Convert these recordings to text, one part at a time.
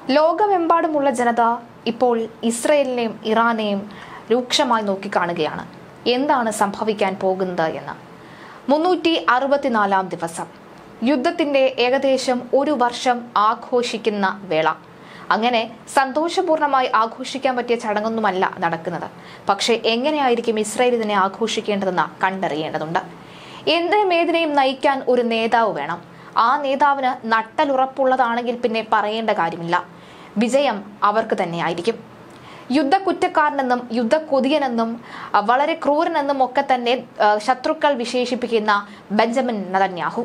ലോകമെമ്പാടുമുള്ള ജനത ഇപ്പോൾ ഇസ്രയേലിനെയും ഇറാനെയും രൂക്ഷമായി നോക്കിക്കാണുകയാണ് എന്താണ് സംഭവിക്കാൻ പോകുന്നത് എന്ന് മുന്നൂറ്റി അറുപത്തിനാലാം ദിവസം യുദ്ധത്തിന്റെ ഏകദേശം ഒരു വർഷം ആഘോഷിക്കുന്ന വേള അങ്ങനെ സന്തോഷപൂർണ്ണമായി ആഘോഷിക്കാൻ പറ്റിയ ചടങ്ങൊന്നുമല്ല നടക്കുന്നത് പക്ഷേ എങ്ങനെയായിരിക്കും ഇസ്രായേൽ ഇതിനെ ആഘോഷിക്കേണ്ടതെന്ന് കണ്ടറിയേണ്ടതുണ്ട് എന്തിനും ഏതിനെയും നയിക്കാൻ ഒരു നേതാവ് വേണം ആ നേതാവിന് നട്ടലുറപ്പുള്ളതാണെങ്കിൽ പിന്നെ പറയേണ്ട കാര്യമില്ല വിജയം അവർക്ക് തന്നെയായിരിക്കും യുദ്ധക്കുറ്റക്കാരനെന്നും യുദ്ധക്കൊതിയനെന്നും അഹ് വളരെ ക്രൂരനെന്നും ഒക്കെ തന്നെ അഹ് ശത്രുക്കൾ വിശേഷിപ്പിക്കുന്ന ബെഞ്ചമിൻ നതന്യാഹു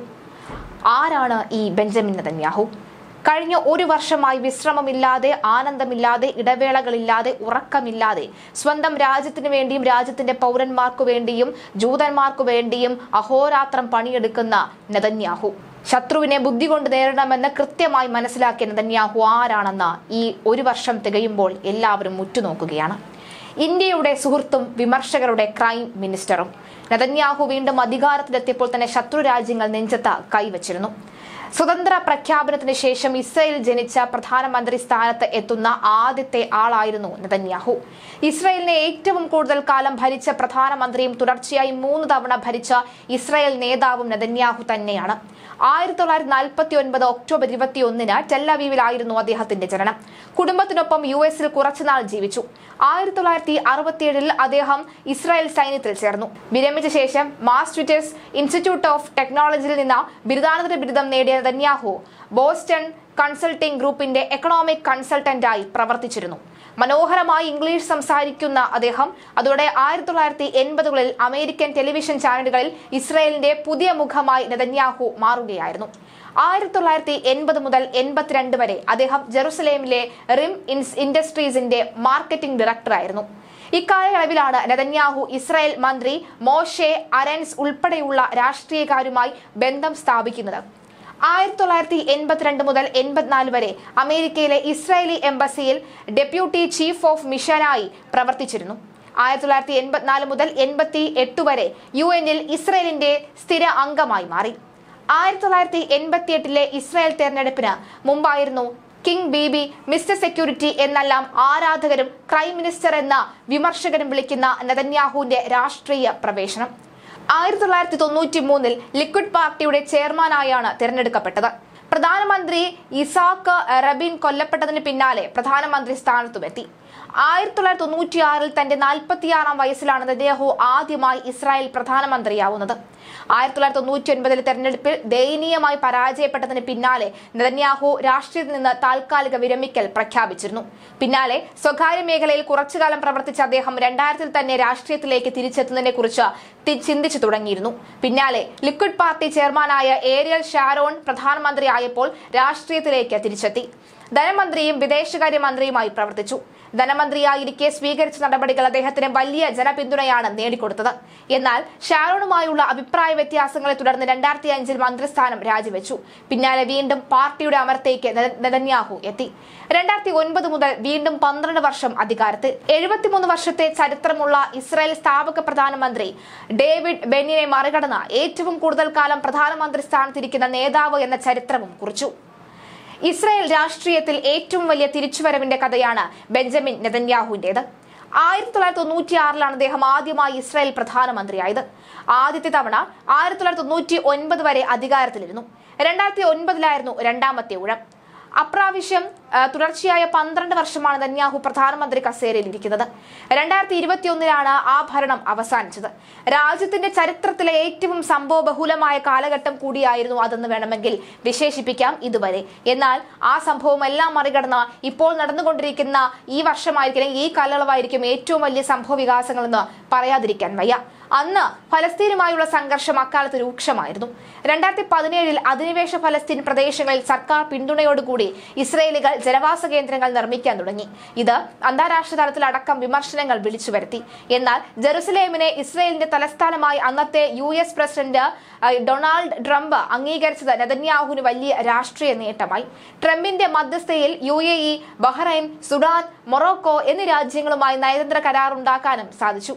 ആരാണ് ഈ ബെഞ്ചമിൻ നതന്യാഹു കഴിഞ്ഞ ഒരു വർഷമായി വിശ്രമമില്ലാതെ ആനന്ദമില്ലാതെ ഇടവേളകളില്ലാതെ ഉറക്കമില്ലാതെ സ്വന്തം രാജ്യത്തിന് വേണ്ടിയും രാജ്യത്തിന്റെ പൗരന്മാർക്കു വേണ്ടിയും ജൂതന്മാർക്കു വേണ്ടിയും അഹോരാത്രം പണിയെടുക്കുന്ന നെതന്യാഹു ശത്രുവിനെ ബുദ്ധി കൊണ്ട് നേരിടണമെന്ന് കൃത്യമായി മനസ്സിലാക്കിയ നെതന്യാഹു ആരാണെന്ന് ഈ ഒരു വർഷം തികയുമ്പോൾ എല്ലാവരും ഉറ്റുനോക്കുകയാണ് ഇന്ത്യയുടെ സുഹൃത്തും വിമർശകരുടെ ക്രൈം മിനിസ്റ്ററും നെതന്യാഹു വീണ്ടും അധികാരത്തിലെത്തിയപ്പോൾ തന്നെ ശത്രു രാജ്യങ്ങൾ നെഞ്ചത്ത് കൈവച്ചിരുന്നു സ്വതന്ത്ര പ്രഖ്യാപനത്തിന് ശേഷം ഇസ്രയേൽ ജനിച്ച പ്രധാനമന്ത്രി സ്ഥാനത്ത് എത്തുന്ന ആദ്യത്തെ ആളായിരുന്നു നെതന്യാഹു ഇസ്രയേലിനെ ഏറ്റവും കൂടുതൽ കാലം ഭരിച്ച പ്രധാനമന്ത്രിയും തുടർച്ചയായി മൂന്ന് തവണ ഭരിച്ച ഇസ്രയേൽ നേതാവും നെതന്യാഹു തന്നെയാണ് ആയിരത്തി തൊള്ളായിരത്തി നാൽപ്പത്തി ഒൻപത് ഒക്ടോബർ ഇരുപത്തി ഒന്നിന് ടെല്ലവീവിലായിരുന്നു അദ്ദേഹത്തിന്റെ ജനനം കുടുംബത്തിനൊപ്പം യു എസിൽ കുറച്ചുനാൾ ജീവിച്ചു ആയിരത്തി തൊള്ളായിരത്തി അറുപത്തിയേഴിൽ അദ്ദേഹം ഇസ്രായേൽ സൈന്യത്തിൽ ചേർന്നു വിരമിച്ച ശേഷം മാസ്റ്റുറ്റേഴ്സ് ഇൻസ്റ്റിറ്റ്യൂട്ട് ഓഫ് ടെക്നോളജിയിൽ നിന്ന് ബിരുദാനന്തര ബിരുദം നേടിയ നെതന്യാഹു ബോസ്റ്റൺ കൺസൾട്ടിംഗ് ഗ്രൂപ്പിന്റെ എക്കണോമിക് കൺസൾട്ടന്റായി പ്രവർത്തിച്ചിരുന്നു മനോഹരമായി ഇംഗ്ലീഷ് സംസാരിക്കുന്ന അദ്ദേഹം അതോടെ ആയിരത്തി തൊള്ളായിരത്തി എൺപതുകളിൽ അമേരിക്കൻ ടെലിവിഷൻ ചാനലുകളിൽ ഇസ്രയേലിന്റെ പുതിയ മുഖമായി നെതന്യാഹു മാറുകയായിരുന്നു ആയിരത്തി തൊള്ളായിരത്തി എൺപത് മുതൽ എൺപത്തിരണ്ട് വരെ അദ്ദേഹം ജെറുസലേമിലെ റിം ഇൻസ് ഇൻഡസ്ട്രീസിന്റെ മാർക്കറ്റിംഗ് ഡയറക്ടറായിരുന്നു ഇക്കാലയളവിലാണ് നെതന്യാഹു ഇസ്രായേൽ മന്ത്രി മോഷെ അരൻസ് ഉൾപ്പെടെയുള്ള രാഷ്ട്രീയക്കാരുമായി ബന്ധം സ്ഥാപിക്കുന്നത് ആയിരത്തി തൊള്ളായിരത്തി എൺപത്തിരണ്ട് മുതൽ എൺപത്തിനാല് വരെ അമേരിക്കയിലെ ഇസ്രായേലി എംബസിയിൽ ഡെപ്യൂട്ടി ചീഫ് ഓഫ് മിഷനായി പ്രവർത്തിച്ചിരുന്നു ആയിരത്തി തൊള്ളായിരത്തി എൺപത്തിനാല് മുതൽ എൺപത്തി എട്ട് വരെ യു എനിൽ ഇസ്രായേലിന്റെ സ്ഥിര അംഗമായി മാറി ആയിരത്തി തൊള്ളായിരത്തി എൺപത്തി എട്ടിലെ ഇസ്രായേൽ തെരഞ്ഞെടുപ്പിന് മുമ്പായിരുന്നു കിങ് ബീബി മിസ്റ്റർ സെക്യൂരിറ്റി എന്നെല്ലാം ആരാധകരും ക്രൈം മിനിസ്റ്റർ എന്ന വിമർശകരും വിളിക്കുന്ന നെതന്യാഹുവിന്റെ രാഷ്ട്രീയ പ്രവേശനം ആയിരത്തി തൊള്ളായിരത്തി തൊണ്ണൂറ്റി മൂന്നിൽ ലിക്വിഡ് പാർട്ടിയുടെ ചെയർമാനായാണ് തിരഞ്ഞെടുക്കപ്പെട്ടത് പ്രധാനമന്ത്രി ഇസാക്ക് റബിൻ കൊല്ലപ്പെട്ടതിന് പിന്നാലെ പ്രധാനമന്ത്രി സ്ഥാനത്തുമെത്തി ആയിരത്തി തൊള്ളായിരത്തി തൊണ്ണൂറ്റി ആറിൽ തന്റെ നാൽപ്പത്തിയാറാം വയസ്സിലാണ് നെതന്യാഹു ആദ്യമായി ഇസ്രായേൽ പ്രധാനമന്ത്രിയാവുന്നത് ആയിരത്തി തൊള്ളായിരത്തി തൊണ്ണൂറ്റി ഒൻപതിലെ തെരഞ്ഞെടുപ്പിൽ ദയനീയമായി പരാജയപ്പെട്ടതിന് പിന്നാലെ നെതന്യാഹു രാഷ്ട്രീയത്തിൽ നിന്ന് താൽക്കാലിക വിരമിക്കൽ പ്രഖ്യാപിച്ചിരുന്നു പിന്നാലെ സ്വകാര്യ മേഖലയിൽ കുറച്ചുകാലം പ്രവർത്തിച്ച അദ്ദേഹം രണ്ടായിരത്തിൽ തന്നെ രാഷ്ട്രീയത്തിലേക്ക് തിരിച്ചെത്തുന്നതിനെ കുറിച്ച് ചിന്തിച്ചു തുടങ്ങിയിരുന്നു പിന്നാലെ ലിക്വിഡ് പാർട്ടി ചെയർമാനായ ഏരിയൽ ഷാരോൺ പ്രധാനമന്ത്രിയായപ്പോൾ രാഷ്ട്രീയത്തിലേക്ക് തിരിച്ചെത്തി ധനമന്ത്രിയും വിദേശകാര്യ മന്ത്രിയുമായി പ്രവർത്തിച്ചു ധനമന്ത്രിയായിരിക്കെ സ്വീകരിച്ച നടപടികൾ അദ്ദേഹത്തിന് വലിയ ജനപിന്തുണയാണ് നേടിക്കൊടുത്തത് എന്നാൽ ഷാരോണുമായുള്ള അഭിപ്രായ വ്യത്യാസങ്ങളെ തുടർന്ന് രണ്ടായിരത്തി അഞ്ചിൽ മന്ത്രിസ്ഥാനം രാജിവെച്ചു പിന്നാലെ വീണ്ടും പാർട്ടിയുടെ അമർത്തേക്ക് നെ- നെതന്യാഹു എത്തി രണ്ടായിരത്തി ഒൻപത് മുതൽ വീണ്ടും പന്ത്രണ്ട് വർഷം അധികാരത്തിൽ എഴുപത്തിമൂന്ന് വർഷത്തെ ചരിത്രമുള്ള ഇസ്രായേൽ സ്ഥാപക പ്രധാനമന്ത്രി ഡേവിഡ് ബെന്നിനെ മറികടന്ന് ഏറ്റവും കൂടുതൽ കാലം പ്രധാനമന്ത്രി സ്ഥാനത്തിരിക്കുന്ന നേതാവ് എന്ന ചരിത്രവും കുറിച്ചു ഇസ്രായേൽ രാഷ്ട്രീയത്തിൽ ഏറ്റവും വലിയ തിരിച്ചുവരവിന്റെ കഥയാണ് ബെഞ്ചമിൻ നെതന്യാഹുവിന്റേത് ആയിരത്തി തൊള്ളായിരത്തി തൊണ്ണൂറ്റി ആറിലാണ് അദ്ദേഹം ആദ്യമായി ഇസ്രായേൽ പ്രധാനമന്ത്രിയായത് ആദ്യത്തെ തവണ ആയിരത്തി തൊള്ളായിരത്തി തൊണ്ണൂറ്റി ഒൻപത് വരെ അധികാരത്തിലിരുന്നു രണ്ടായിരത്തി ഒൻപതിലായിരുന്നു രണ്ടാമത്തെ ഊഴം അപ്രാവശ്യം ആ, തുടർച്ചയായ പന്ത്രണ്ട് വർഷമാണ് നെതന്യാഹു പ്രധാനമന്ത്രി കസേരയിൽ ഇരിക്കുന്നത് രണ്ടായിരത്തി ഇരുപത്തിയൊന്നിലാണ് ആ ഭരണം അവസാനിച്ചത് രാജ്യത്തിന്റെ ചരിത്രത്തിലെ ഏറ്റവും സംഭവബഹുലമായ കാലഘട്ടം കൂടിയായിരുന്നു അതെന്ന് വേണമെങ്കിൽ വിശേഷിപ്പിക്കാം ഇതുവരെ എന്നാൽ ആ സംഭവം എല്ലാം മറികടന്ന് ഇപ്പോൾ നടന്നുകൊണ്ടിരിക്കുന്ന ഈ വർഷമായിരിക്കും അല്ലെങ്കിൽ ഈ കാലയളവായിരിക്കും ഏറ്റവും വലിയ സംഭവ വികാസങ്ങളെന്ന് പറയാതിരിക്കാൻ വയ്യ അന്ന് ഫലസ്തീനുമായുള്ള സംഘർഷം അക്കാലത്ത് രൂക്ഷമായിരുന്നു രണ്ടായിരത്തി പതിനേഴിൽ അധിനിവേശ ഫലസ്തീൻ പ്രദേശങ്ങളിൽ സർക്കാർ പിന്തുണയോടുകൂടി ഇസ്രയേലികൾ ജനവാസ കേന്ദ്രങ്ങൾ നിർമ്മിക്കാൻ തുടങ്ങി ഇത് അന്താരാഷ്ട്ര തലത്തിൽ അടക്കം വിമർശനങ്ങൾ വിളിച്ചു വരുത്തി എന്നാൽ ജെറുസലേമിനെ ഇസ്രയേലിന്റെ തലസ്ഥാനമായി അന്നത്തെ യു എസ് പ്രസിഡന്റ് അഹ്, ഡൊണാൾഡ് ട്രംപ് അംഗീകരിച്ചത് നെതന്യാഹുവിന് വലിയ രാഷ്ട്രീയ നേട്ടമായി ട്രംപിന്റെ മധ്യസ്ഥയിൽ U A E Bahrain Sudan Morocco എന്നീ രാജ്യങ്ങളുമായി നയതന്ത്ര കരാറുണ്ടാക്കാനും സാധിച്ചു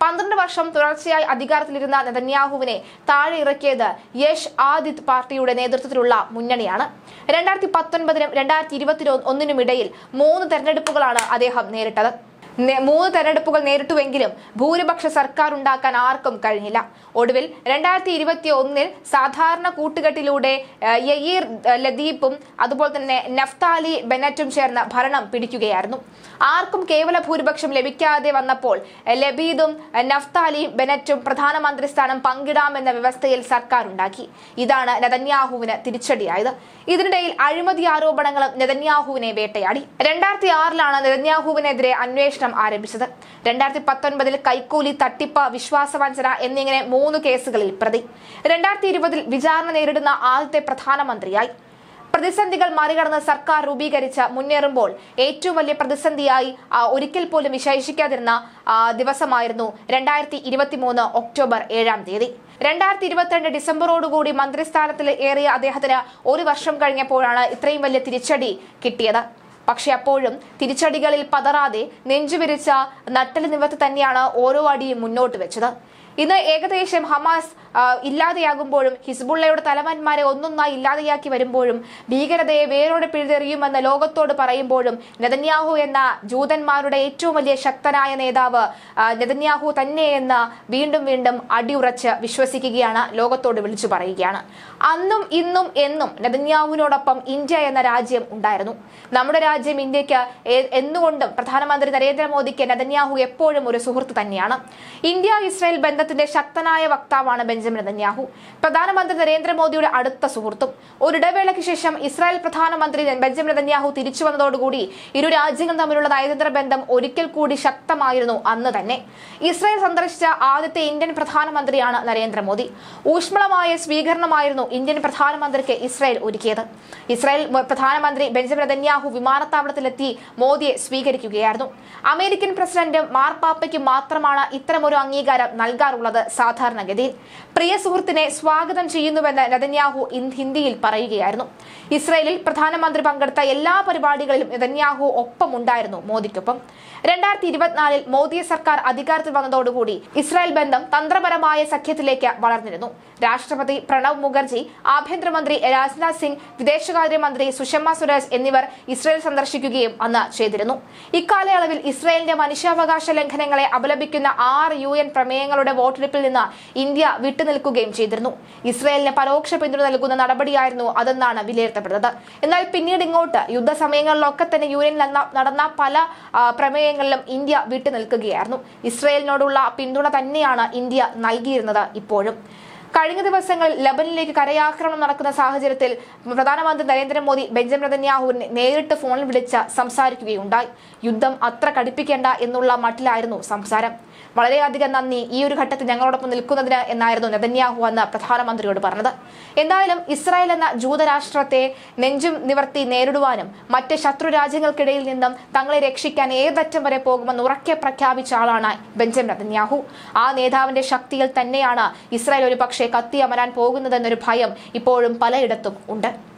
പന്ത്രണ്ട് വർഷം തുടർച്ചയായി അധികാരത്തിലിരുന്ന നെതന്യാഹുവിനെ താഴെ ഇറക്കിയത് യഷ് ആദിത് പാർട്ടിയുടെ നേതൃത്വത്തിലുള്ള മുന്നണിയാണ് രണ്ടായിരത്തി പത്തൊൻപതിനും രണ്ടായിരത്തി ഇരുപത്തി ഒന്നിനും ഇടയിൽ മൂന്ന് തെരഞ്ഞെടുപ്പുകളാണ് അദ്ദേഹം നേരിട്ടത് നേ- മൂന്ന് തെരഞ്ഞെടുപ്പുകൾ നേരിട്ടുവെങ്കിലും ഭൂരിപക്ഷ സർക്കാർ ഉണ്ടാക്കാൻ ആർക്കും കഴിഞ്ഞില്ല ഒടുവിൽ രണ്ടായിരത്തി ഇരുപത്തി ഒന്നിൽ സാധാരണ കൂട്ടുകെട്ടിലൂടെ ഏഹ്, യയീർ ഏഹ്, ലദീപും അതുപോലെ തന്നെ നഫ്താലി ബെനറ്റും ചേർന്ന് ഭരണം പിടിക്കുകയായിരുന്നു ആർക്കും കേവല ഭൂരിപക്ഷം ലഭിക്കാതെ വന്നപ്പോൾ ഏഹ്, ലബീദും ഏഹ്, നഫ്താലിയും ബെനറ്റും പ്രധാനമന്ത്രി സ്ഥാനം പങ്കിടാമെന്ന വ്യവസ്ഥയിൽ സർക്കാർ ഉണ്ടാക്കി ഇതാണ് നെതന്യാഹുവിന് തിരിച്ചടിയായത് ഇതിനിടയിൽ അഴിമതി ആരോപണങ്ങളും നെതന്യാഹുവിനെ വേട്ടയാടി രണ്ടായിരത്തി ആറിലാണ് നെതന്യാഹുവിനെതിരെ അന്വേഷണം ആരംഭിച്ചത് രണ്ടായിരത്തി പത്തൊൻപതിൽ കൈക്കൂലി തട്ടിപ്പ് വിശ്വാസവഞ്ചന എന്നിങ്ങനെ മൂന്ന് കേസുകളിൽ പ്രതി രണ്ടായിരത്തി ഇരുപതിൽ വിചാരണ നേരിടുന്ന ആദ്യത്തെ പ്രധാനമന്ത്രിയായി പ്രതിസന്ധികൾ മറികടന്ന് സർക്കാർ രൂപീകരിച്ച് മുന്നേറുമ്പോൾ ഏറ്റവും വലിയ പ്രതിസന്ധിയായി ആ, ഒരിക്കൽ പോലും വിശേഷിക്കാതിരുന്ന ആ, ദിവസമായിരുന്നു രണ്ടായിരത്തി ഇരുപത്തി മൂന്ന് ഒക്ടോബർ ഏഴാം തീയതി രണ്ടായിരത്തി ഇരുപത്തിരണ്ട് ഡിസംബറോടുകൂടി മന്ത്രിസ്ഥാനത്തിൽ ഏറിയ അദ്ദേഹത്തിന് ഒരു വർഷം കഴിഞ്ഞപ്പോഴാണ് ഇത്രയും വലിയ തിരിച്ചടി കിട്ടിയത് പക്ഷെ അപ്പോഴും തിരിച്ചടികളിൽ പതറാതെ നെഞ്ചുവിരിച്ച നട്ടല് നിവർത്തി തന്നെയാണ് ഓരോ അടിയും മുന്നോട്ട് വെച്ചത് ഇന്ന് ഏകദേശം ഹമാസ് ആ, ഇല്ലാതെയാകുമ്പോഴും ഹിസ്ബുള്ളയുടെ തലവന്മാരെ ഒന്നൊന്നായി ഇല്ലാതെയാക്കി വരുമ്പോഴും ഭീകരതയെ വേരോടെ പിഴുതെറിയുമെന്ന് ലോകത്തോട് പറയുമ്പോഴും നെതന്യാഹു എന്ന ജൂതന്മാരുടെ ഏറ്റവും വലിയ ശക്തനായ നേതാവ് ആ, നെതന്യാഹു തന്നെയെന്ന് വീണ്ടും വീണ്ടും അടിയുറച്ച് വിശ്വസിക്കുകയാണ് ലോകത്തോട് വിളിച്ചു പറയുകയാണ് അന്നും ഇന്നും എന്നും നെതന്യാഹുവിനോടൊപ്പം ഇന്ത്യ എന്ന രാജ്യം ഉണ്ടായിരുന്നു നമ്മുടെ രാജ്യം ഇന്ത്യക്ക് എ- എന്നുകൊണ്ടും പ്രധാനമന്ത്രി നരേന്ദ്രമോദിക്ക് നെതന്യാഹു എപ്പോഴും ഒരു സുഹൃത്ത് തന്നെയാണ് ഇന്ത്യ ഇസ്രായേൽ ബന്ധത്തിന്റെ ശക്തനായ വക്താവാണ് ബെഞ്ചമിൻ നെതന്യാഹു പ്രധാനമന്ത്രി നരേന്ദ്രമോദിയുടെ അടുത്ത സുഹൃത്തും ഒരു ഇടവേളയ്ക്ക് ശേഷം ഇസ്രായേൽ പ്രധാനമന്ത്രി ബെഞ്ചമിൻ നെതന്യാഹു തിരിച്ചു വന്നതോടുകൂടി ഇരു രാജ്യങ്ങളും തമ്മിലുള്ള നയതന്ത്ര ബന്ധം ഒരിക്കൽ കൂടി ശക്തമായിരുന്നു അന്ന് തന്നെ ഇസ്രായേൽ സന്ദർശിച്ച ആദ്യത്തെ ഇന്ത്യൻ പ്രധാനമന്ത്രിയാണ് നരേന്ദ്രമോദി ഊഷ്മളമായ സ്വീകരണമായിരുന്നു ഇന്ത്യൻ പ്രധാനമന്ത്രിക്ക് ഇസ്രായേൽ ഒരുക്കിയത് ഇസ്രായേൽ മ- പ്രധാനമന്ത്രി ബെഞ്ചമിൻ നെതന്യാഹു വിമാനത്താവളത്തിലെത്തി മോദിയെ സ്വീകരിക്കുകയായിരുന്നു അമേരിക്കൻ പ്രസിഡന്റ് മാർപ്പാപ്പയ്ക്ക് മാത്രമാണ് ഇത്തരമൊരു അംഗീകാരം നൽകാറുള്ളത് സാധാരണഗതിയിൽ പ്രിയ സുഹൃത്തിനെ സ്വാഗതം ചെയ്യുന്നുവെന്ന് നെതന്യാഹു ഇന്ന് ഹിന്ദിയിൽ പറയുകയായിരുന്നു ഇസ്രായേലിൽ പ്രധാനമന്ത്രി പങ്കെടുത്ത എല്ലാ പരിപാടികളിലും നെതന്യാഹു ഒപ്പമുണ്ടായിരുന്നു മോദിക്കൊപ്പം രണ്ടായിരത്തി ഇരുപത്തിനാലിൽ മോദി സർക്കാർ അധികാരത്തിൽ വന്നതോടുകൂടി ഇസ്രായേൽ ബന്ധം തന്ത്രപരമായ സഖ്യത്തിലേക്ക് വളർന്നിരുന്നു രാഷ്ട്രപതി പ്രണബ് മുഖർജി ആഭ്യന്തരമന്ത്രി രാജ്നാഥ് സിംഗ് വിദേശകാര്യമന്ത്രി സുഷമ സ്വരാജ് എന്നിവർ ഇസ്രായേൽ സന്ദർശിക്കുകയും അന്ന് ചെയ്തിരുന്നു ഇക്കാലയളവിൽ ഇസ്രായേലിന്റെ മനുഷ്യാവകാശ ലംഘനങ്ങളെ അപലപിക്കുന്ന ആറ് യു എൻ പ്രമേയങ്ങളുടെ വോട്ടെടുപ്പിൽ നിന്ന് ഇന്ത്യ വിട്ടുനിൽക്കുകയും ചെയ്തിരുന്നു ഇസ്രായേലിന് പരോക്ഷ പിന്തുണ നൽകുന്ന നടപടിയായിരുന്നു അതെന്നാണ് വിലയിരുത്തപ്പെടുന്നത് എന്നാൽ പിന്നീട് ഇങ്ങോട്ട് യുദ്ധസമയങ്ങളിലൊക്കെ തന്നെ യു എൻ നടന്ന പല ആ, പ്രമേയങ്ങളിലും ഇന്ത്യ വിട്ടുനിൽക്കുകയായിരുന്നു ഇസ്രായേലിനോടുള്ള പിന്തുണ തന്നെയാണ് ഇന്ത്യ നൽകിയിരുന്നത് ഇപ്പോഴും കഴിഞ്ഞ ദിവസങ്ങളിൽ ലബനിലേക്ക് കരയാക്രമണം നടക്കുന്ന സാഹചര്യത്തിൽ പ്രധാനമന്ത്രി നരേന്ദ്രമോദി ബെഞ്ചമിൻ നെതന്യാഹുവിനെ നേരിട്ട് ഫോണിൽ വിളിച്ച് സംസാരിക്കുകയുണ്ടായി യുദ്ധം അത്ര കടുപ്പിക്കേണ്ട എന്നുള്ള മട്ടിലായിരുന്നു സംസാരം വളരെയധികം നന്ദി ഈ ഒരു ഘട്ടത്തിൽ ഞങ്ങളോടൊപ്പം നിൽക്കുന്നതിന് എന്നായിരുന്നു നെതന്യാഹു അന്ന് പ്രധാനമന്ത്രിയോട് പറഞ്ഞത് എന്തായാലും ഇസ്രായേൽ എന്ന ജൂതരാഷ്ട്രത്തെ നെഞ്ചും നിവർത്തി നേരിടുവാനും മറ്റ് ശത്രു രാജ്യങ്ങൾക്കിടയിൽ നിന്നും തങ്ങളെ രക്ഷിക്കാൻ ഏതറ്റം വരെ പോകുമെന്ന് ഉറക്കെ പ്രഖ്യാപിച്ച ആളാണ് ബെഞ്ചമിൻ നെതന്യാഹു ആ നേതാവിന്റെ ശക്തിയിൽ തന്നെയാണ് ഇസ്രായേൽ ഒരു പക്ഷേ കത്തിയമരാൻ പോകുന്നതെന്നൊരു ഭയം ഇപ്പോഴും പലയിടത്തും ഉണ്ട്